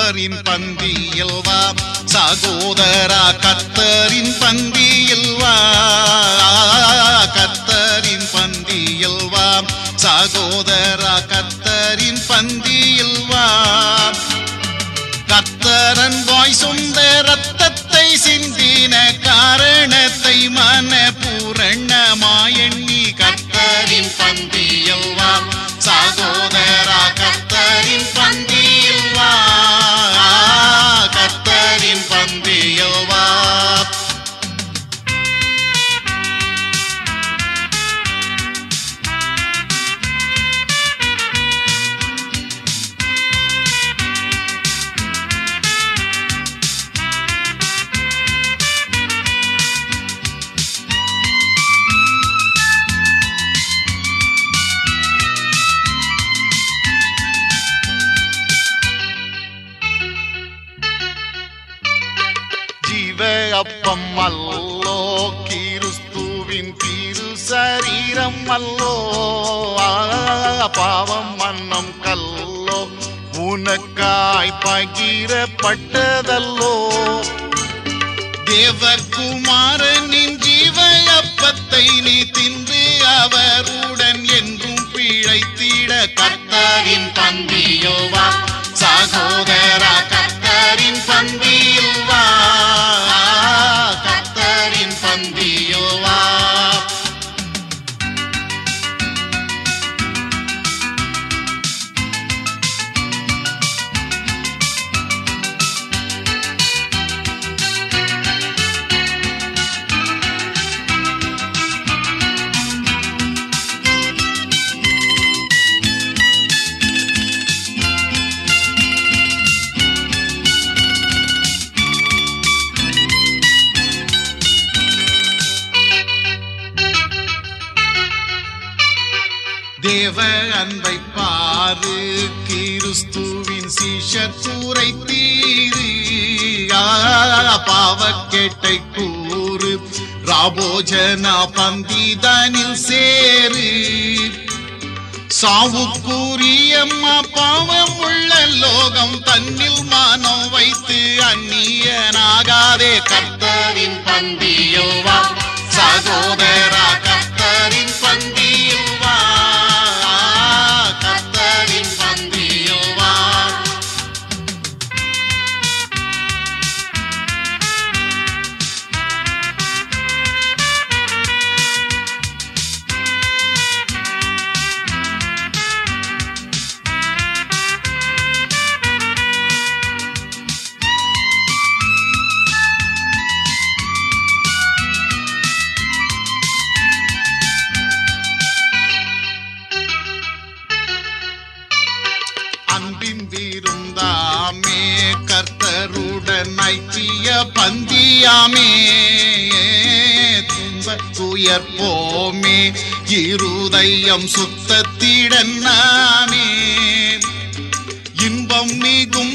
கத்தரின் பந்தியில் வா சகோதரா கத்தரின் பந்தியில் வா கத்தரின் பந்தியில் வா சகோதரா கத்தரின் பந்தியில் வா கத்தரன் வாய் சொந்த ரத்தத்தை சிந்தின காரணத்தை மன பூரணமாயண்ணி கத்தரின் பந்தியில் வா சகோதரா கத்தரின் பந்தியில் வா கத்தரின் பந்தியில் வா ஜீவ அப்பம் அல்லோ கிறிஸ்துவின் திரு சரீரம் அல்லோ ஆ, பாவம் மன்னம் கல்லோ உனக்காய் பகிரப்பட்டதல்லோ தேவகுமாரனின் ஜீவ அப்பத்தை நீ தின்று அவருடன் என்றும் பிழைத்திட கர்த்தரின் பந்தியோ வா சகோதரா கர்த்தரின் பந்தியில் வா கர்த்தரின் பந்தியோ வா தேவ அன்பை பாரு கிறிஸ்துவின் சீஷர் கூரை தீரு பாவக்கேட்டை கூறு ராபோஜனா பந்திதனில் சேரு சாவுக்குரியம்மா பாவம் உள்ள லோகம் தன்னில் மானம் வைத்து அந்நியனாகாதே கர்த்தரின் பந்தியில் வா சகோதரா கர்த்தரின் பந்தியில் வா கர்த்தரின் பந்தியில் வா அன்பின் விருந்தாமே கர்த்தருடன் ஐக்கிய பந்தியாமே துன்ப துயர் போமே இருதயம் சுத்தத்திடன் நாமே இன்பம் மிகும்